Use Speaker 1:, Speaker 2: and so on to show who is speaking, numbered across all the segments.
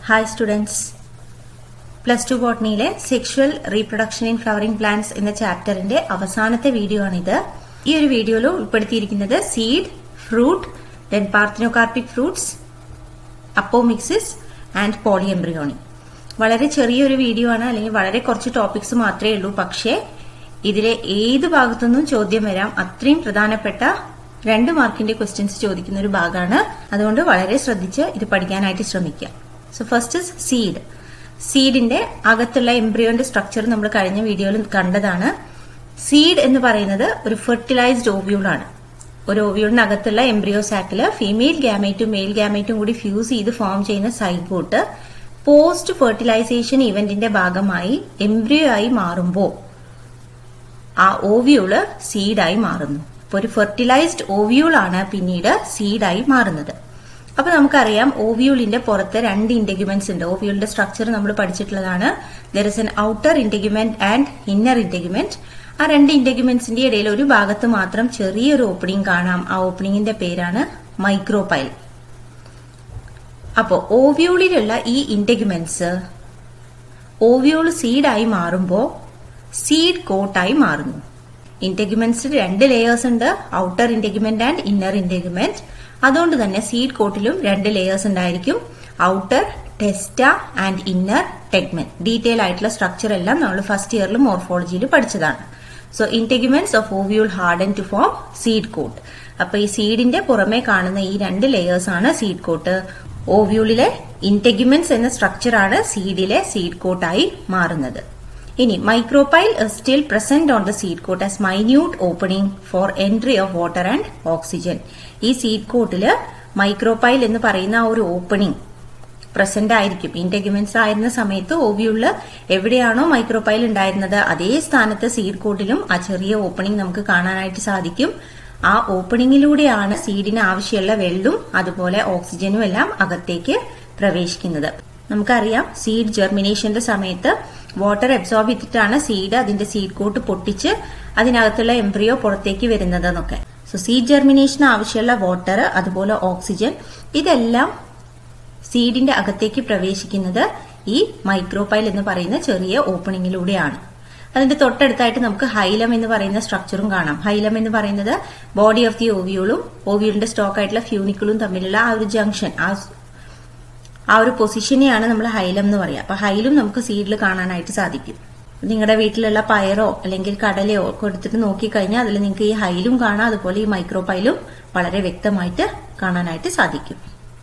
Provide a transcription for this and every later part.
Speaker 1: Hi students plus two ബോട്ടണിയിലെ sexual reproduction in flowering plants എന്ന ചാപ്റ്ററിന്റെ അവസാനത്തെ വീഡിയോ ആണിത് ഈ ഒരു വീഡിയോയിൽ ഉൾപ്പെടുത്തിയിരിക്കുന്നത് seed fruit then parthenocarpic fruits apomixis and polyembryony വളരെ ചെറിയൊരു വീഡിയോ ആണ് അല്ലെങ്കിൽ വളരെ കുറച്ച് ടോപ്പിക്സ് മാത്രമേ ഉള്ളൂ പക്ഷേ ഇതിലെ ഏത് ഭാഗത്തുനിന്നും ചോദ്യം വരാം അത്രയും പ്രധാനപ്പെട്ട രണ്ട് മാർക്കിന്റെ ക്വസ്റ്റ്യൻസ് ചോദിക്കുന്ന ഒരു ഭാഗമാണ് അതുകൊണ്ട് വളരെ ശ്രദ്ധിച്ച് ഇത് പഠിക്കാനായിട്ട് ശ്രമിക്കുക സോ ഫസ്റ്റ് ഇസ് സീഡ് സീഡിന്റെ അകത്തുള്ള എംബ്രിയോന്റെ സ്ട്രക്ചർ നമ്മൾ കഴിഞ്ഞ വീഡിയോയിൽ കണ്ടതാണ് സീഡ് എന്ന് പറയുന്നത് ഒരു ഫെർട്ടിലൈസ്ഡ് ഓവ്യൂൾ ആണ് ഒരു ഓവ്യൂളിനകത്തുള്ള എംബ്രിയോ സാക്കില് ഫീമെയിൽ ഗാമേറ്റും മെയിൽ ഗാമേറ്റും കൂടി ഫ്യൂസ് ചെയ്ത് ഫോം ചെയ്യുന്ന സൈഗോട്ട് പോസ്റ്റ് ഫെർട്ടിലൈസേഷൻ ഇവന്റിന്റെ ഭാഗമായി എംബ്രിയോ ആയി മാറുമ്പോൾ ആ ഓവ്യൂള് സീഡായി മാറുന്നു ഇപ്പൊ ഒരു ഫെർട്ടിലൈസ്ഡ് ഓവ്യൂൾ ആണ് പിന്നീട് സീഡായി മാറുന്നത് അപ്പൊ നമുക്കറിയാം ഓവ്യൂളിന്റെ പുറത്ത് രണ്ട് ഇന്റഗ്യുമെന്റ്സ് ഉണ്ട് ഓവ്യൂളിന്റെ സ്ട്രക്ചർ നമ്മൾ പഠിച്ചിട്ടുള്ളതാണ് there is an outer integument and inner integument ആ രണ്ട് ഇന്റഗ്യുമെന്റ്സിന്റെ ഇടയിൽ ഒരു ഭാഗത്ത് മാത്രം ചെറിയൊരു ഓപ്പണിംഗ് കാണാം ആ ഓപ്പണിംഗിന്റെ പേരാണ് മൈക്രോപൈൽ അപ്പോ ഓവ്യൂളിലുള്ള ഈ ഇന്റഗ്യുമെന്റ്സ് ഓവ്യൂൾ സീഡായി മാറുമ്പോൾ സീഡ് കോട്ടായി മാറുന്നു ഇന്റഗ്യുമെന്റ്സിൽ രണ്ട് ലേയേഴ്സ് ഉണ്ട് outer integument and inner integument അതുകൊണ്ട് തന്നെ സീഡ് കോട്ടിലും രണ്ട് ലേയേഴ്സ് ഉണ്ടായിരിക്കും outer testa and inner tegmen detail ആയിട്ടുള്ള സ്ട്രക്ചർ എല്ലാം നമ്മൾ ഫസ്റ്റ് ഇയറിൽ മോർഫോളജിയിൽ പഠിച്ചതാണ് so integuments of ovule harden to form seed coat അപ്പൊ ഈ സീഡിന്റെ പുറമെ കാണുന്ന ഈ രണ്ട് ലേയേഴ്സ് ആണ് സീഡ് കോട്ട് ഓവ്യൂളിലെ ഇന്റഗ്യുമെന്റ്സ് എന്ന സ്ട്രക്ചറാണ് സീഡിലെ സീഡ് കോട്ടായി മാറുന്നത് ഇനി micropyle still present on the seed coat as minute opening for entry of water and oxygen ഈ സീഡ് കോട്ടില് മൈക്രോപൈൽ എന്ന് പറയുന്ന ആ ഒരു ഓപ്പണിംഗ് പ്രസന്റ് ആയിരിക്കും ഇന്റഗ്യുമെന്റ്സ് ആയിരുന്ന സമയത്ത് ഓവ്യൂളില് എവിടെയാണോ മൈക്രോപൈൽ ഉണ്ടായിരുന്നത് അതേ സ്ഥാനത്ത് സീഡ് കോട്ടിലും ആ ചെറിയ ഓപ്പണിംഗ് നമുക്ക് കാണാനായിട്ട് സാധിക്കും ആ ഓപ്പണിംഗിലൂടെയാണ് സീഡിന് ആവശ്യമുള്ള വെള്ളും അതുപോലെ ഓക്സിജനും എല്ലാം അകത്തേക്ക് പ്രവേശിക്കുന്നത് നമുക്കറിയാം സീഡ് ജെർമിനേഷന്റെ സമയത്ത് വാട്ടർ അബ്സോർബ് ചെയ്തിട്ടാണ് സീഡ് അതിന്റെ സീഡ് കോട്ട് പൊട്ടിച്ച് അതിനകത്തുള്ള എംബ്രിയോ പുറത്തേക്ക് വരുന്നതെന്നൊക്കെ സോ സീഡ് ജെർമിനേഷന് ആവശ്യമുള്ള വാട്ടർ അതുപോലെ ഓക്സിജൻ ഇതെല്ലാം സീഡിന്റെ അകത്തേക്ക് പ്രവേശിക്കുന്നത് ഈ മൈക്രോപൈൽ എന്ന് പറയുന്ന ചെറിയ ഓപ്പണിംഗിലൂടെയാണ് അതിന്റെ തൊട്ടടുത്തായിട്ട് നമുക്ക് ഹൈലം എന്ന് പറയുന്ന സ്ട്രക്ചറും കാണാം ഹൈലം എന്ന് പറയുന്നത് ബോഡി ഓഫ് ദി ഓവിയൂളും ഓവിയൂളിന്റെ സ്റ്റോക്ക് ആയിട്ടുള്ള ഫ്യൂണിക്കിളും തമ്മിലുള്ള ആ ഒരു ജംഗ്ഷൻ ആ ആ ഒരു പൊസിഷനെയാണ് നമ്മൾ ഹൈലം എന്ന് പറയുക അപ്പൊ ഹൈലും നമുക്ക് സീഡിൽ കാണാനായിട്ട് സാധിക്കും നിങ്ങളുടെ വീട്ടിലുള്ള പയറോ അല്ലെങ്കിൽ കടലയോ ഒക്കെ എടുത്തിട്ട് നോക്കിക്കഴിഞ്ഞാൽ അതിൽ നിങ്ങൾക്ക് ഈ ഹൈലും കാണാം അതുപോലെ ഈ മൈക്രോപൈലും വളരെ വ്യക്തമായിട്ട് കാണാനായിട്ട് സാധിക്കും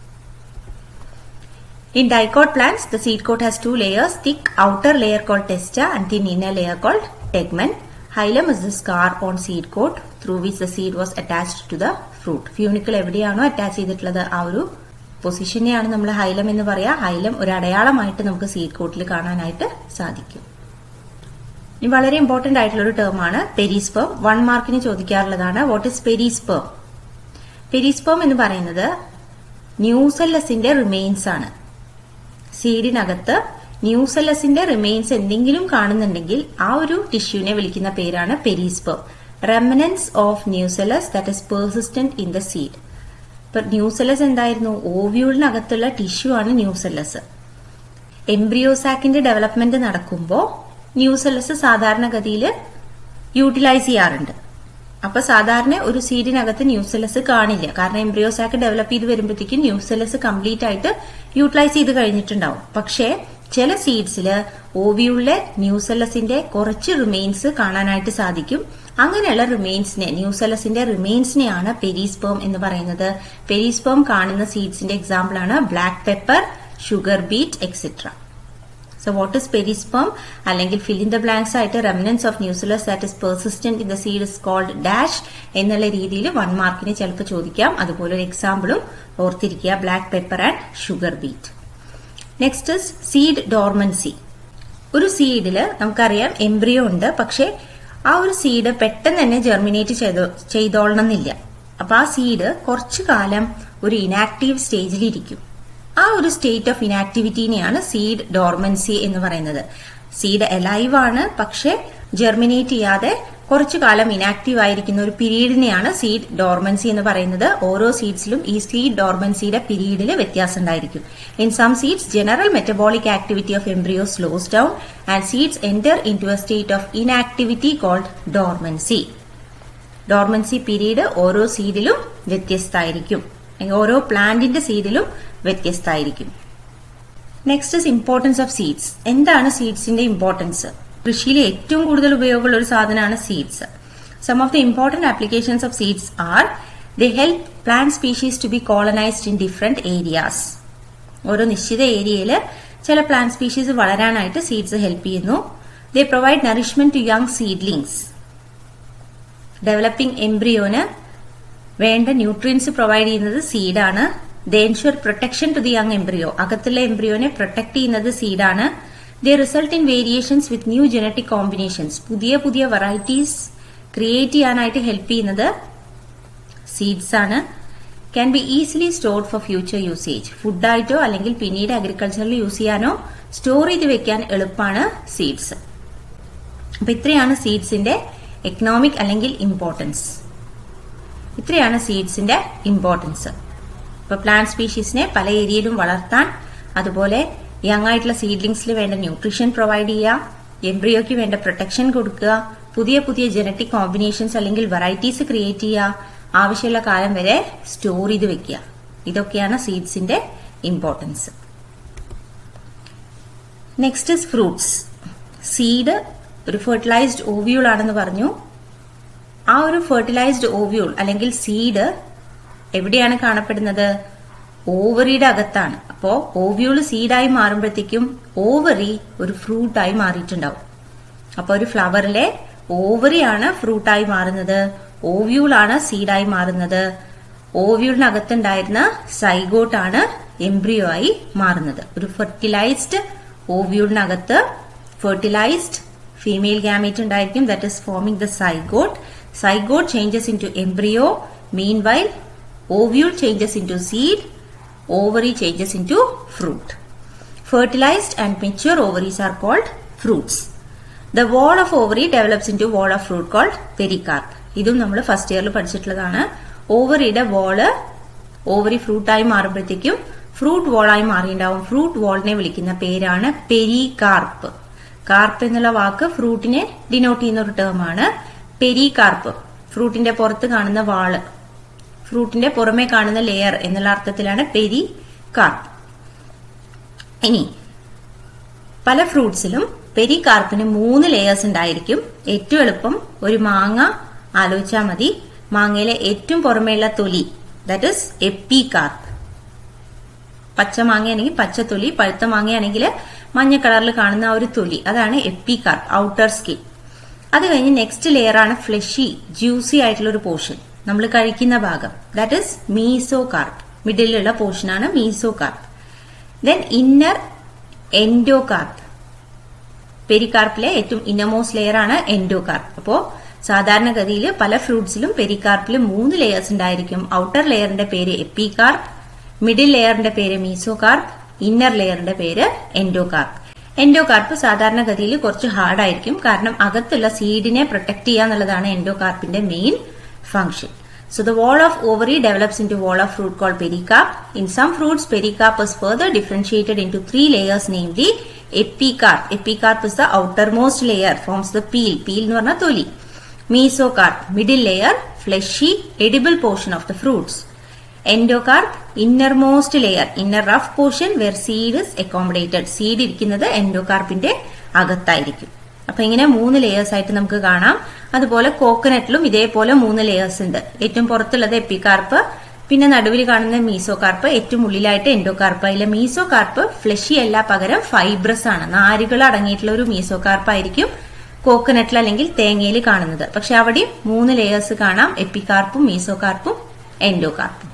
Speaker 1: In dicot plants, the seed coat has two layers, thick outer layer called testa and thin inner layer called tegmen. Hilum is the scar on seed coat through which the seed was attached to the fruit. Funicle എവിടെയാണോ അറ്റാച്ച് ചെയ്തിട്ടുള്ളത് ആ ഒരു പൊസിഷനെയാണ് നമ്മൾ ഹൈലം എന്ന് പറയാ ഹൈലം ഒരു അടയാളമായിട്ട് നമുക്ക് സീഡ് കോട്ടിൽ കാണാനായിട്ട് സാധിക്കും ഇനി വളരെ ഇമ്പോർട്ടന്റ് ആയിട്ടുള്ള ഒരു ടേം ആണ് പെരിസ്പേം വൺ മാർക്കിന് ചോദിക്കാറുള്ളതാണ് വാട്ട് ഇസ് പെരിസ്പേം പെരിസ്പേം എന്ന് പറയുന്നത് ന്യൂസെല്ലസിന്റെ റിമെയിൻസ് ആണ് സീഡിനകത്ത് ന്യൂസെല്ലസിന്റെ റിമെയിൻസ് എന്തെങ്കിലും കാണുന്നുണ്ടെങ്കിൽ ആ ഒരു ടിഷ്യൂവിനെ വിളിക്കുന്ന പേരാണ് perisperm remnants of nucellus that is persistent in the seed ഇപ്പൊ ന്യൂസെലസ് എന്തായിരുന്നു ഓവ്യൂളിനകത്തുള്ള ടിഷ്യൂ ആണ് ന്യൂസെല്ലസ് എംബ്രിയോസാക്കിന്റെ ഡെവലപ്മെന്റ് നടക്കുമ്പോൾ ന്യൂസെല്ലസ് സാധാരണഗതിയിൽ യൂട്ടിലൈസ് ചെയ്യാറുണ്ട് അപ്പൊ സാധാരണ ഒരു സീഡിനകത്ത് ന്യൂസെലസ് കാണില്ല കാരണം എംബ്രിയോസാക്ക് ഡെവലപ്പ് ചെയ്ത് വരുമ്പോഴത്തേക്കും ന്യൂസെലസ് കംപ്ലീറ്റ് ആയിട്ട് യൂട്ടിലൈസ് ചെയ്ത് കഴിഞ്ഞിട്ടുണ്ടാവും പക്ഷേ ചില സീഡ്സില് ഓവിയുള്ള ന്യൂസെലസിന്റെ കുറച്ച് റിമെയിൻസ് കാണാനായിട്ട് സാധിക്കും അങ്ങനെയുള്ള റിമെയിൻസിനെ ന്യൂസെലസിന്റെ റിമെയിൻസിനെയാണ് പെരീസ്പേം എന്ന് പറയുന്നത് പെരീസ്പേം കാണുന്ന സീഡ്സിന്റെ എക്സാമ്പിൾ ആണ് black pepper sugar beet etcetera so what is perisperm അല്ലെങ്കിൽ ഫിൽ ഇൻ ദ ബ്ലാങ്ക്സ് ആയിട്ട് remnants of nucellus that is persistent in the seed is called dash എന്നുള്ള രീതിയിൽ വൺ മാർക്കിന് ചിലപ്പോൾ ചോദിക്കാം അതുപോലെ ഒരു എക്സാമ്പിളും ഓർത്തിരിക്കുക black pepper and sugar beet next is seed dormancy ഒരു സീഡില് നമുക്കറിയാം എംബ്രിയോ ഉണ്ട് പക്ഷെ ആ ഒരു സീഡ് പെട്ടെന്ന് തന്നെ ജെർമിനേറ്റ് ചെയ്തോ ചെയ്തോളണമെന്നില്ല അപ്പൊ ആ സീഡ് കുറച്ചു കാലം ഒരു ഇനാക്റ്റീവ് സ്റ്റേജിലിരിക്കും ആ ഒരു സ്റ്റേറ്റ് ഓഫ് ഇനാക്ടിവിറ്റിനെയാണ് സീഡ് ഡോർമൻസി എന്ന് പറയുന്നത് സീഡ് എലൈവ് ആണ് പക്ഷെ ജെർമിനേറ്റ് ചെയ്യാതെ കുറച്ചു കാലം ഇനാക്റ്റീവ് ആയിരിക്കുന്ന ഒരു പീരീഡിനെയാണ് സീഡ് ഡോർമൻസി എന്ന് പറയുന്നത് ഓരോ സീഡ്സിലും ഈ സീഡ് ഡോർമൻസിയുടെ പീരീഡിൽ വ്യത്യാസം ഉണ്ടായിരിക്കും in some seeds general metabolic activity of embryo slows down and seeds enter into a state of inactivity called dormancy dormancy period ഓരോ സീഡിലും വ്യത്യസ്തമായിരിക്കും ഓരോ പ്ലാന്റിന്റെ സീഡിലും വ്യത്യസ്തമായിരിക്കും next is importance of seeds എന്താണ് സീഡ്സിന്റെ ഇമ്പോർട്ടൻസ് കൃഷിയിൽ ഏറ്റവും കൂടുതൽ ഉപയോഗമുള്ള ഒരു സാധനമാണ് seeds some of the important applications of seeds are the help plant species to be colonised in different areas ഓരോ നിശ്ചിത ഏരിയയിൽ ചില പ്ലാന്റ് സ്പീഷീസ് വളരാനായിട്ട് സീഡ്സ് ഹെൽപ്പ് ചെയ്യുന്നു they provide nourishment to young seedlings developing എംബ്രിയോന് വേണ്ട ന്യൂട്രിയൻസ് പ്രൊവൈഡ് ചെയ്യുന്നത് സീഡാണ് they ensure protection to the young embryo അകത്തുള്ള എംബ്രിയോനെ പ്രൊട്ടക്ട് ചെയ്യുന്നത് സീഡാണ് they result in variations with new genetic combinations പുതിയ പുതിയ വെറൈറ്റീസ് ക്രിയേറ്റ് ചെയ്യാനായിട്ട് ഹെൽപ്പ് ചെയ്യുന്നത് സീഡ്സ് ആണ് can be easily stored for future usage ഫുഡായിട്ടോ അല്ലെങ്കിൽ പിന്നീട് അഗ്രികൾച്ചറിൽ യൂസ് ചെയ്യാനോ സ്റ്റോർ ചെയ്ത് വെക്കാൻ എളുപ്പമാണ് സീഡ്സ് അപ്പൊ ഇത്രയാണ് സീഡ്സിന്റെ എക്കണോമിക് അല്ലെങ്കിൽ ഇമ്പോർട്ടൻസ് ഇത്രയാണ് സീഡ്സിന്റെ ഇമ്പോർട്ടൻസ് ഇപ്പൊ പ്ലാന്റ് സ്പീഷീസിനെ പല ഏരിയയിലും വളർത്താൻ അതുപോലെ യങ് ആയിട്ടുള്ള സീഡ്ലിങ്സിൽ വേണ്ട ന്യൂട്രീഷൻ പ്രൊവൈഡ് ചെയ്യുക എംബ്രിയോയ്ക്ക് വേണ്ട പ്രൊട്ടക്ഷൻ കൊടുക്കുക പുതിയ പുതിയ ജനറ്റിക് കോമ്പിനേഷൻസ് അല്ലെങ്കിൽ വെറൈറ്റീസ് ക്രിയേറ്റ് ചെയ്യുക ആവശ്യമുള്ള കാലം വരെ സ്റ്റോർ ചെയ്ത് വെക്കുക ഇതൊക്കെയാണ് സീഡ്സിന്റെ importance next is fruits seed ഒരു ഫെർട്ടിലൈസ്ഡ് ഓവ്യൂൾ ആണെന്ന് പറഞ്ഞു ആ ഒരു ഫെർട്ടിലൈസ്ഡ് ഓവ്യൂൾ അല്ലെങ്കിൽ സീഡ് എവിടെയാണ് കാണപ്പെടുന്നത് ഓവറിയുടെ അകത്താണ് അപ്പോ ഓവ്യൂള് സീഡായി മാറുമ്പോഴത്തേക്കും ഓവറി ഒരു ഫ്രൂട്ടായി മാറിയിട്ടുണ്ടാവും അപ്പൊ ഒരു ഫ്ലവറിലെ ഓവറിയാണ് ഫ്രൂട്ടായി മാറുന്നത് ഓവ്യൂളാണ് സീഡായി മാറുന്നത് ഓവ്യൂളിനകത്തുണ്ടായിരുന്ന സൈഗോട്ടാണ് എംബ്രിയോ ആയി മാറുന്നത് ഒരു ഫെർട്ടിലൈസ്ഡ് ഓവ്യൂളിനകത്ത് ഫെർട്ടിലൈസ്ഡ് ഫീമെയിൽ ഗാമേറ്റ് ഉണ്ടായിരിക്കും that is forming the zygote zygote changes into embryo meanwhile ovule changes into seed, ovary changes into fruit. Fertilized and mature ovaries are called fruits. The wall of ovary develops into wall of fruit called pericarp. ഇതും നമ്മൾ first ഇയറിൽ പഠിച്ചിട്ടുള്ളതാണ് ഓവറിയുടെ wall ovary ഫ്രൂട്ടായി മാറുമ്പോഴത്തേക്കും fruit വോളായി മാറിയിട്ടുണ്ടാവും fruit വോളിനെ വിളിക്കുന്ന പേരാണ് പെരികാർപ്പ് കാർപ്പ് എന്നുള്ള വാക്ക് ഫ്രൂട്ടിനെ ഡിനോട്ട് ചെയ്യുന്ന ഒരു ടേമാണ് പെരികാർപ്പ് ഫ്രൂട്ടിന്റെ പുറത്ത് കാണുന്ന വാള് ഫ്രൂട്ടിന്റെ പുറമെ കാണുന്ന ലെയർ എന്നുള്ള അർത്ഥത്തിലാണ് പെരി കാർപ്പ് ഇനി പല ഫ്രൂട്ട്സിലും പെരി കാർപ്പിന് മൂന്ന് ലെയേഴ്സ് ഉണ്ടായിരിക്കും ഏറ്റവും എളുപ്പം ഒരു മാങ്ങ ആലോചിച്ചാൽ മതി മാങ്ങയിലെ ഏറ്റവും പുറമേയുള്ള തൊലി ദാറ്റ് ഇസ് എപ്പി കാർപ്പ് പച്ച മാങ്ങയാണെങ്കിൽ പച്ച തൊലി പഴുത്ത മാങ്ങയാണെങ്കിൽ മഞ്ഞ കളറിൽ കാണുന്ന ആ ഒരു തൊലി അതാണ് എപ്പി കാർപ്പ് ഔട്ടർ സ്കിൻ അത് കഴിഞ്ഞ് നെക്സ്റ്റ് ലെയർ ആണ് ഫ്ലഷി ജ്യൂസി ആയിട്ടുള്ള ഒരു പോർഷൻ നമ്മൾ കഴിക്കുന്ന ഭാഗം ദാറ്റ് ഇസ് മീസോ കാർപ്പ് മിഡിലുള്ള പോർഷനാണ് mesocarp then inner endocarp പെരികാർപ്പിലെ ഏറ്റവും ഇന്നമോസ് ലെയർ ആണ് എൻഡോ കാർപ്പ് അപ്പോ സാധാരണഗതിയിൽ പല ഫ്രൂട്ട്സിലും പെരികാർപ്പിൽ മൂന്ന് ലെയേഴ്സ് ഉണ്ടായിരിക്കും ഔട്ടർ ലെയറിന്റെ പേര് എപ്പികാർപ്പ് മിഡിൽ ലെയറിന്റെ പേര് മീസോ കാർപ്പ് ഇന്നർ ലെയറിന്റെ പേര് എൻഡോ കാർപ്പ് എൻഡോ കാർപ്പ് സാധാരണഗതിയിൽ കുറച്ച് ഹാർഡായിരിക്കും കാരണം അകത്തുള്ള സീഡിനെ പ്രൊട്ടക്ട് ചെയ്യുക എന്നുള്ളതാണ് എൻഡോ കാർപ്പിന്റെ main function. So the wall of ovary develops into wall of fruit called pericarp. In some fruits, pericarp is further differentiated into three layers, namely epicarp. Epicarp is the outermost layer, forms the peel. Peel എന്ന് പറഞ്ഞാൽ തൊലി. Mesocarp, middle layer, fleshy, edible portion of the fruits. Endocarp, innermost layer, inner rough portion where seed is accommodated. Seed ഇരിക്കുന്നത് endocarpന്റെ അകത്തായിരിക്കും. അപ്പൊ ഇങ്ങനെ മൂന്ന് layers ആയിട്ട് നമുക്ക് കാണാം അതുപോലെ കോക്കനട്ടിലും ഇതേപോലെ മൂന്ന് ലെയേഴ്സ് ഉണ്ട് ഏറ്റവും പുറത്തുള്ളത് എപ്പികാർപ്പ് പിന്നെ നടുവിൽ കാണുന്ന മീസോ കാർപ്പ് ഏറ്റവും ഉള്ളിലായിട്ട് എൻഡോ കാർപ്പ് അതിലെ മീസോ കാർപ്പ് ഫ്ലഷി അല്ല പകരം ഫൈബ്രസ് ആണ് നാരുകൾ അടങ്ങിയിട്ടുള്ള ഒരു മീസോ കാർപ്പ് ആയിരിക്കും കോക്കനട്ടിൽ അല്ലെങ്കിൽ തേങ്ങയിൽ കാണുന്നത് പക്ഷെ അവിടെ മൂന്ന് ലെയേഴ്സ് കാണാം എപ്പികാർപ്പും മീസോ കാർപ്പും എൻഡോ കാർപ്പും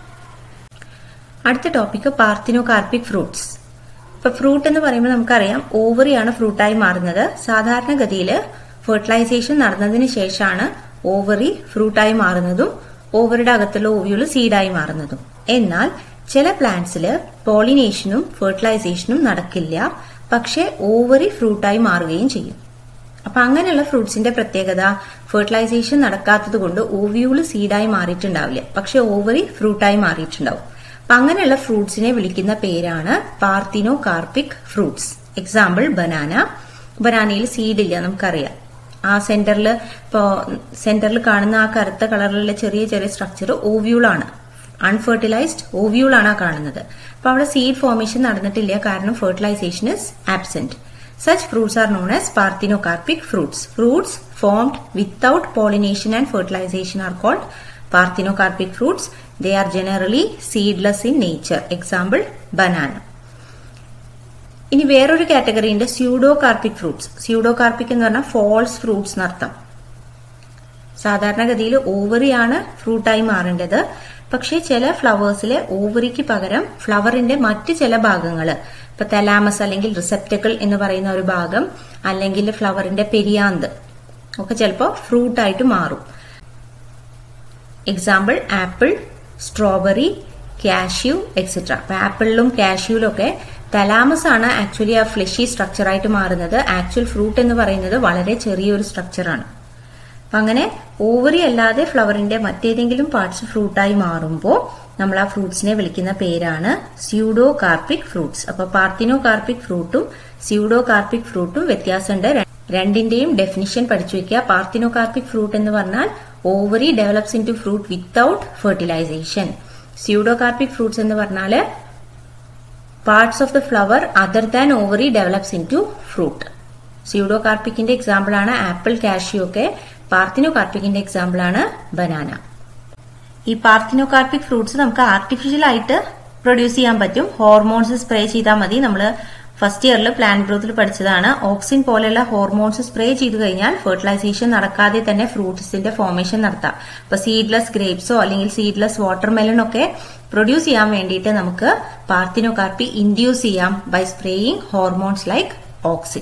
Speaker 1: അടുത്ത ടോപ്പിക് പാർത്തിനോ കാർപ്പിക് ഫ്രൂട്ട്സ് ഇപ്പൊ ഫ്രൂട്ട് എന്ന് പറയുമ്പോൾ നമുക്കറിയാം ഓവറിയാണ് ഫ്രൂട്ടായി മാറുന്നത് സാധാരണഗതിയിൽ ഫെർട്ടിലൈസേഷൻ നടന്നതിന് ശേഷമാണ് ഓവറി ഫ്രൂട്ടായി മാറുന്നതും ഓവറിയുടെ അകത്തുള്ള ഓവിയുള് സീഡായി മാറുന്നതും എന്നാൽ ചില പ്ലാന്റ്സിൽ പോളിനേഷനും ഫെർട്ടിലൈസേഷനും നടക്കില്ല പക്ഷെ ഓവറി ഫ്രൂട്ടായി മാറുകയും ചെയ്യും അപ്പൊ അങ്ങനെയുള്ള ഫ്രൂട്ട്സിന്റെ പ്രത്യേകത ഫെർട്ടിലൈസേഷൻ നടക്കാത്തത് കൊണ്ട് ഓവ്യൂള് സീഡായി മാറിയിട്ടുണ്ടാവില്ല പക്ഷെ ഓവറി ഫ്രൂട്ടായി മാറിയിട്ടുണ്ടാവും അപ്പൊ അങ്ങനെയുള്ള ഫ്രൂട്ട്സിനെ വിളിക്കുന്ന പേരാണ് parthenocarpic fruits example banana ബനാനയിൽ സീഡ് ഇല്ല നമുക്കറിയാം ആ സെന്ററിൽ ഇപ്പോ സെന്ററിൽ കാണുന്ന ആ കറുത്ത കളറിലുള്ള ചെറിയ ചെറിയ സ്ട്രക്ചർ ഓവ്യൂളാണ് അൺഫെർട്ടിലൈസ്ഡ് ഓവ്യൂളാണ് ആ കാണുന്നത് അപ്പൊ അവിടെ സീഡ് ഫോർമേഷൻ നടന്നിട്ടില്ല കാരണം fertilisation is absent Such fruits are known as parthenocarpic fruits. Fruits formed without pollination and fertilization are called parthenocarpic fruits. They are generally seedless in nature. Example, banana. ഇനി വേറൊരു category ഉണ്ട് pseudocarpic fruits pseudocarpic എന്ന് പറഞ്ഞാൽ false fruits എന്നർത്ഥം സാധാരണഗതിയിൽ ഓവറിയാണ് ഫ്രൂട്ടായി മാറേണ്ടത് പക്ഷേ ചില ഫ്ലവേഴ്സിലെ ഓവറിക്ക് പകരം ഫ്ലവറിന്റെ മറ്റ് ചില ഭാഗങ്ങൾ ഇപ്പൊ തലാമസ് അല്ലെങ്കിൽ റിസെപ്റ്റക്കിൾ എന്ന് പറയുന്ന ഒരു ഭാഗം അല്ലെങ്കിൽ ഫ്ലവറിന്റെ പെരിയാന്ത് ഒക്കെ ചിലപ്പോൾ ഫ്രൂട്ടായിട്ട് മാറും example apple strawberry cashew etcetera അപ്പൊ ആപ്പിളിലും കാഷ്യൂലും ഒക്കെ തലാമസ് ആണ് ആക്ച്വലി ആ ഫ്ലഷി സ്ട്രക്ചറായിട്ട് മാറുന്നത് ആക്ച്വൽ ഫ്രൂട്ട് എന്ന് പറയുന്നത് വളരെ ചെറിയൊരു സ്ട്രക്ചറാണ് അപ്പൊ അങ്ങനെ ഓവറി അല്ലാതെ ഫ്ലവറിന്റെ മറ്റേതെങ്കിലും പാർട്സ് ഫ്രൂട്ടായി മാറുമ്പോൾ നമ്മൾ ആ ഫ്രൂട്ട്സിനെ വിളിക്കുന്ന പേരാണ് സ്യൂഡോ കാർപ്പിക് ഫ്രൂട്ട്സ് അപ്പൊ പാർത്തിനോ കാർപ്പിക് ഫ്രൂട്ടും സ്യൂഡോ കാർപ്പിക് ഫ്രൂട്ടും വ്യത്യാസമുണ്ട് രണ്ടിന്റെയും ഡെഫിനിഷൻ പഠിച്ചു വെക്കുക പാർത്തിനോ കാർപ്പിക് ഫ്രൂട്ട് എന്ന് പറഞ്ഞാൽ ovary develops into fruit without fertilisation pseudocarpic fruits എന്ന് പറഞ്ഞാൽ parts of the flower other than ovary develops into fruit സ്യൂഡോ കാർപ്പിക്കിന്റെ എക്സാമ്പിൾ ആണ് ആപ്പിൾ കാഷ്യൂ ഒക്കെ പാർത്തിനോ കാർപ്പിക്കിന്റെ എക്സാമ്പിൾ ആണ് ബനാന ഈ പാർത്തിനോ കാർപ്പിക് ഫ്രൂട്ട്സ് നമുക്ക് ആർട്ടിഫിഷ്യൽ ആയിട്ട് പ്രൊഡ്യൂസ് ചെയ്യാൻ പറ്റും ഹോർമോൺസ് സ്പ്രേ ചെയ്താൽ മതി നമ്മൾ ഫസ്റ്റ് ഇയറിൽ പ്ലാന്റ് ഗ്രോത്തിൽ പഠിച്ചതാണ് ഓക്സിൻ പോലെയുള്ള ഹോർമോൺസ് സ്പ്രേ ചെയ്തു കഴിഞ്ഞാൽ ഫെർട്ടിലൈസേഷൻ നടക്കാതെ തന്നെ ഫ്രൂട്ട്സിന്റെ ഫോർമേഷൻ നടത്താം ഇപ്പൊ സീഡ്ലെസ് ഗ്രേപ്സോ അല്ലെങ്കിൽ സീഡ്ലെസ് വാട്ടർമെലൺ ഒക്കെ പ്രൊഡ്യൂസ് ചെയ്യാൻ വേണ്ടിയിട്ട് നമുക്ക് പാർത്തിനോ കാർപ്പി ഇൻഡ്യൂസ് ചെയ്യാം by spraying hormones like auxin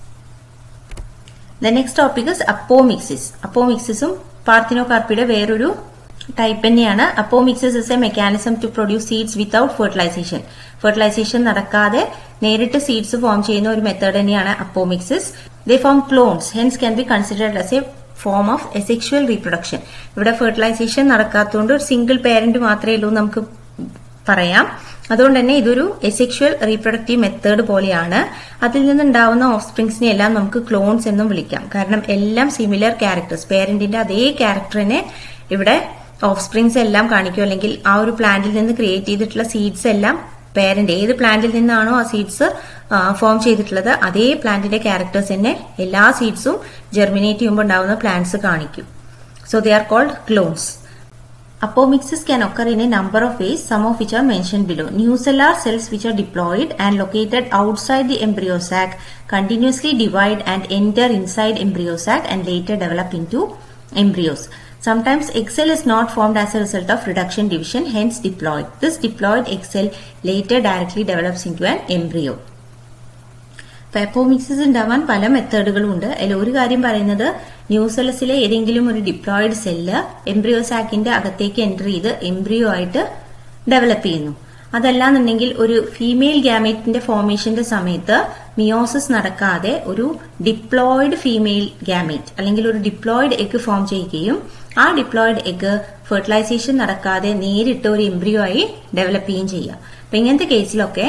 Speaker 1: the next topic is apomixis അപ്പോമിക്സിസും പാർത്തിനോകാർപ്പിയുടെ വേറൊരു ടൈപ്പ് തന്നെയാണ് apomixis is a mechanism to produce seeds without fertilisation fertilisation നടക്കാതെ നേരിട്ട് സീഡ്സ് ഫോം ചെയ്യുന്ന ഒരു മെത്തേഡ് തന്നെയാണ് apomixis they form clones hence can be considered as a form of asexual reproduction ഇവിടെ ഫെർട്ടിലൈസേഷൻ നടക്കാത്തതുകൊണ്ട് ഒരു സിംഗിൾ പേരന്റ് മാത്രമേ ഉള്ളൂ നമുക്ക് പറയാം അതുകൊണ്ട് തന്നെ ഇതൊരു എസെക്ച്വൽ റീപ്രൊഡക്റ്റീവ് മെത്തേഡ് പോലെയാണ് അതിൽ നിന്നുണ്ടാവുന്ന ഓഫ് സ്പ്രിങ്സിനെ എല്ലാം നമുക്ക് ക്ലോൺസ് എന്നും വിളിക്കാം കാരണം എല്ലാം സിമിലർ ക്യാരക്ടേഴ്സ് പേരന്റിന്റെ അതേ ക്യാരക്ടറിനെ ഇവിടെ ഓഫ് സ്പ്രിങ്സ് എല്ലാം കാണിക്കും അല്ലെങ്കിൽ ആ ഒരു പ്ലാന്റിൽ നിന്ന് ക്രിയേറ്റ് ചെയ്തിട്ടുള്ള സീഡ്സ് എല്ലാം പേരന്റ് ഏത് പ്ലാന്റിൽ നിന്നാണോ ആ സീഡ്സ് ഫോം ചെയ്തിട്ടുള്ളത് അതേ പ്ലാന്റിന്റെ ക്യാരക്ടേഴ്സ് തന്നെ എല്ലാ സീഡ്സും ജെർമിനേറ്റ് ചെയ്യുമ്പോൾ ഉണ്ടാവുന്ന പ്ലാന്റ്സ് കാണിക്കും so they are called clones Apomixis can occur in a number of ways, some of which are mentioned below. Nucellar cells which are diploid and located outside the embryo sac continuously divide and enter inside embryo sac and later develop into embryos. Sometimes egg cell is not formed as a result of reduction division, hence diploid. This diploid egg cell later directly develops into an embryo. പെപ്പോമിക്സിസ് ഉണ്ടാവാൻ പല മെത്തേഡുകളും ഉണ്ട് അതിൽ ഒരു കാര്യം പറയുന്നത് ന്യൂസെലസിലെ ഏതെങ്കിലും ഒരു ഡിപ്ലോയിഡ് സെല്ല് എംബ്രിയോ സാക്കിന്റെ അകത്തേക്ക് എൻ്റർ ചെയ്ത് എംബ്രിയോ ആയിട്ട് ഡെവലപ്പ് ചെയ്യുന്നു അതല്ലാന്നുണ്ടെങ്കിൽ ഒരു ഫീമെയിൽ ഗാമേറ്റിന്റെ ഫോർമേഷന്റെ സമയത്ത് മിയോസിസ് നടക്കാതെ ഒരു ഡിപ്ലോയിഡ് ഫീമെയിൽ ഗാമേറ്റ് അല്ലെങ്കിൽ ഒരു ഡിപ്ലോയിഡ് എഗ് ഫോം ചെയ്യുകയും ആ ഡിപ്ലോയിഡ് എഗ് ഫെർട്ടിലൈസേഷൻ നടക്കാതെ നേരിട്ട് ഒരു എംബ്രിയോ ആയി ഡെവലപ്പ് ചെയ്യുകയും ചെയ്യുക അപ്പൊ ഇങ്ങനത്തെ കേസിലൊക്കെ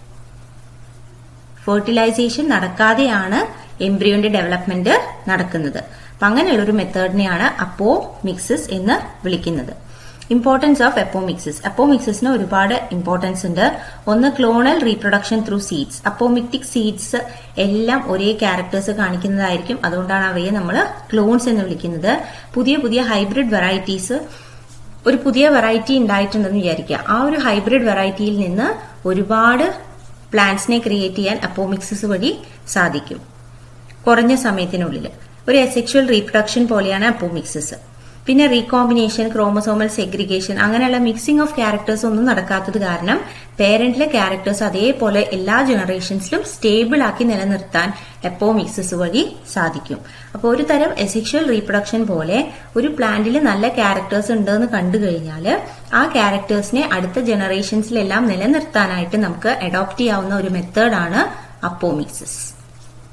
Speaker 1: ഫെർട്ടിലൈസേഷൻ നടക്കാതെയാണ് എംബ്രിയോന്റെ ഡെവലപ്മെന്റ് നടക്കുന്നത് അപ്പൊ അങ്ങനെയുള്ള ഒരു മെത്തേഡിനെയാണ് അപ്പോ മിക്സിസ് എന്ന് വിളിക്കുന്നത് ഇമ്പോർട്ടൻസ് ഓഫ് അപ്പോമിക്സിസ് അപ്പോമിക്സിസിന് ഒരുപാട് ഇമ്പോർട്ടൻസ് ഉണ്ട് ഒന്ന് clonal reproduction through seeds apomictic seeds എല്ലാം ഒരേ ക്യാരക്ടേഴ്സ് കാണിക്കുന്നതായിരിക്കും അതുകൊണ്ടാണ് അവയെ നമ്മൾ ക്ലോൺസ് എന്ന് വിളിക്കുന്നത് പുതിയ പുതിയ ഹൈബ്രിഡ് വെറൈറ്റീസ് ഒരു പുതിയ വെറൈറ്റി ഉണ്ടായിട്ടുണ്ടെന്ന് വിചാരിക്കുക ആ ഒരു ഹൈബ്രിഡ് വെറൈറ്റിയിൽ നിന്ന് ഒരുപാട് പ്ലാന്റ്സിനെ ക്രിയേറ്റ് ചെയ്യാൻ അപ്പോമിക്സിസ് വഴി സാധിക്കും കുറഞ്ഞ സമയത്തിനുള്ളിൽ ഒരു എസെക്ച്വൽ റീപ്രൊഡക്ഷൻ പോലെയാണ് അപ്പോമിക്സിസ് പിന്നെ റീകോമ്പിനേഷൻ ക്രോമസോമൽ സെഗ്രിഗേഷൻ അങ്ങനെയുള്ള മിക്സിംഗ് ഓഫ് ക്യാരക്ടേഴ്സ് ഒന്നും നടക്കാത്തത് കാരണം പേരന്റിലെ ക്യാരക്ടേഴ്സ് അതേപോലെ എല്ലാ ജനറേഷൻസിലും സ്റ്റേബിൾ ആക്കി നിലനിർത്താൻ എപ്പോമിക്സിസ് വഴി സാധിക്കും അപ്പോൾ ഒരു തരം എസെക്ച്വൽ റീപ്രൊഡക്ഷൻ പോലെ ഒരു പ്ലാന്റിൽ നല്ല ക്യാരക്ടേഴ്സ് ഉണ്ടെന്ന് കണ്ടു കഴിഞ്ഞാൽ ആ ക്യാരക്ടേഴ്സിനെ അടുത്ത ജനറേഷൻസിലെല്ലാം നിലനിർത്താനായിട്ട് നമുക്ക് അഡോപ്റ്റ് ചെയ്യാവുന്ന ഒരു മെത്തേഡാണ് apomixis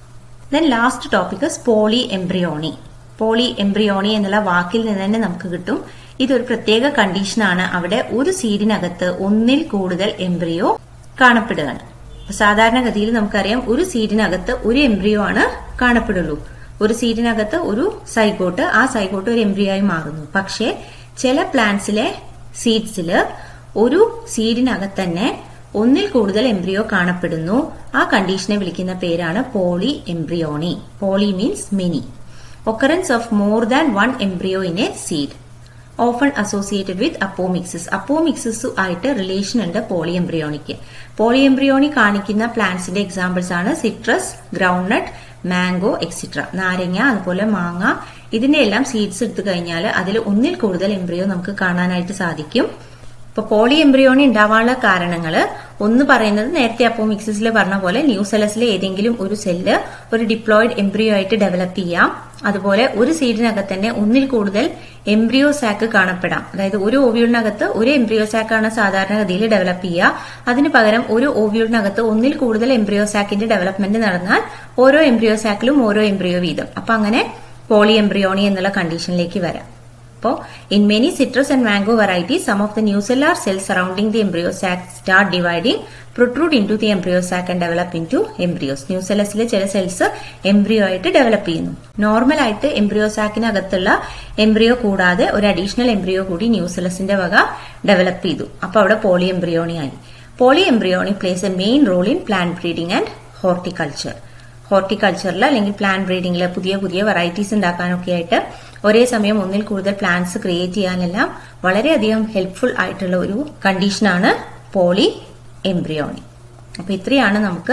Speaker 1: then last topic polyembryony polyembryony എന്നുള്ള വാക്കിൽ നിന്ന് തന്നെ നമുക്ക് കിട്ടും ഇതൊരു പ്രത്യേക കണ്ടീഷനാണ് അവിടെ ഒരു സീഡിനകത്ത് ഒന്നിൽ കൂടുതൽ എംബ്രിയോ കാണപ്പെടുകയാണ് സാധാരണഗതിയിൽ നമുക്കറിയാം ഒരു സീഡിനകത്ത് ഒരു എംബ്രിയോ ആണ് കാണപ്പെടുള്ളൂ ഒരു സീഡിനകത്ത് ഒരു സൈഗോട്ട് ആ സൈഗോട്ട് ഒരു എംബ്രിയോ ആയി മാറുന്നു പക്ഷേ ചില പ്ലാന്റ്സിലെ സീഡ്സിൽ ഒരു സീഡിനകത്ത് തന്നെ ഒന്നിൽ കൂടുതൽ എംബ്രിയോ കാണപ്പെടുന്നു ആ കണ്ടീഷനെ വിളിക്കുന്ന പേരാണ് polyembryony poly means many occurrence of more than one embryo in a seed often associated with apomixis apomixis ആയിട്ട് റിലേഷൻ ഉണ്ട് പോളി എംബ്രിയോണിക്ക് പോളി എംബ്രിയോണി കാണിക്കുന്ന പ്ലാന്റ്സിന്റെ എക്സാമ്പിൾസ് ആണ് സിട്രസ് ഗ്രൗണ്ട്നട്ട് മാംഗോ എക്സിട്ര നാരങ്ങ അതുപോലെ മാങ്ങ ഇതിന്റെ എല്ലാം സീഡ്സ് എടുത്തു കഴിഞ്ഞാൽ അതിൽ ഒന്നിൽ കൂടുതൽ എംബ്രിയോ നമുക്ക് കാണാനായിട്ട് സാധിക്കും ഇപ്പൊ പോളി എംബ്രിയോണി ഉണ്ടാവാനുള്ള കാരണങ്ങൾ ഒന്ന് പറയുന്നത് നേരത്തെ അപ്പോമിക്സിസിൽ പറഞ്ഞ പോലെ ന്യൂസെലസിലെ ഏതെങ്കിലും ഒരു സെല്ല് ഒരു ഡിപ്ലോയിഡ് എംബ്രിയോ ആയിട്ട് ഡെവലപ്പ് ചെയ്യാം അതുപോലെ ഒരു സീഡിനകത്ത് തന്നെ ഒന്നിൽ കൂടുതൽ എംബ്രിയോ സാക്ക് കാണപ്പെടാം അതായത് ഒരു ഓവ്യൂളിനകത്ത് ഒരു എംബ്രിയോ സാക്കാണ് സാധാരണഗതിയിൽ ഡെവലപ്പ് ചെയ്യുക അതിന് പകരം ഒരു ഓവ്യൂളിനകത്ത് ഒന്നിൽ കൂടുതൽ എംബ്രിയോ സാക്കിന്റെ ഡെവലപ്മെന്റ് നടന്നാൽ ഓരോ എംബ്രിയോ സാക്കിലും ഓരോ എംബ്രിയോ വീതം അപ്പൊ അങ്ങനെ പോളി എംബ്രിയോണി എന്നുള്ള കണ്ടീഷനിലേക്ക് വരാം അപ്പോൾ in many citrus and mango varieties some of the nucellar cells surrounding the embryo sac start dividing protrude into the embryo sac and develop into embryos ന്യൂസെലസിലെ ചില cells embryo ആയിട്ട് develop ചെയ്യുന്നു normal ആയിട്ട് embryo സാക്കിനകത്തുള്ള embryo കൂടാതെ ഒരു additional embryo കൂടി ന്യൂസെലസിന്റെ വക ഡെവലപ്പ് ചെയ്തു അപ്പോൾ അവിടെ പോളി എംബ്രിയോണി ആയി polyembryony plays a main role in plant breeding and horticulture ഹോർട്ടിക്കൾച്ചറിൽ അല്ലെങ്കിൽ പ്ലാന്റ് ബ്രീഡിംഗിൽ പുതിയ പുതിയ വെറൈറ്റീസ് ഉണ്ടാക്കാനൊക്കെ ആയിട്ട് ഒരേ സമയം ഒന്നിൽ കൂടുതൽ പ്ലാന്റ്സ് ക്രിയേറ്റ് ചെയ്യാനെല്ലാം വളരെയധികം ഹെൽപ്ഫുൾ ആയിട്ടുള്ള ഒരു കണ്ടീഷനാണ് പോളി എംബ്രിയോണി അപ്പൊ ഇത്രയാണ് നമുക്ക്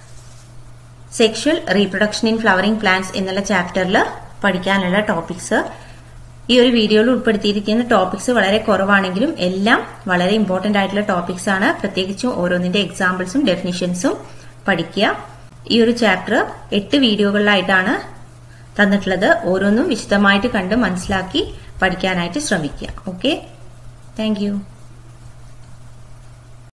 Speaker 1: sexual reproduction in flowering plants എന്നുള്ള ചാപ്റ്ററിൽ പഠിക്കാനുള്ള ടോപ്പിക്സ് ഈ ഒരു വീഡിയോയിൽ ഉൾപ്പെടുത്തിയിരിക്കുന്ന ടോപ്പിക്സ് വളരെ കുറവാണെങ്കിലും എല്ലാം വളരെ ഇമ്പോർട്ടന്റ് ആയിട്ടുള്ള ടോപ്പിക്സ് ആണ് പ്രത്യേകിച്ചും ഓരോന്നിന്റെ എക്സാമ്പിൾസും ഡെഫിനിഷൻസും പഠിക്കുക ഈ ഒരു ചാപ്റ്റർ എട്ട് വീഡിയോകളിലായിട്ടാണ് തന്നിട്ടുള്ളത് ഓരോന്നും വിശദമായിട്ട് കണ്ട് മനസ്സിലാക്കി പഠിക്കാനായിട്ട് ശ്രമിക്കുക ഓക്കെ താങ്ക്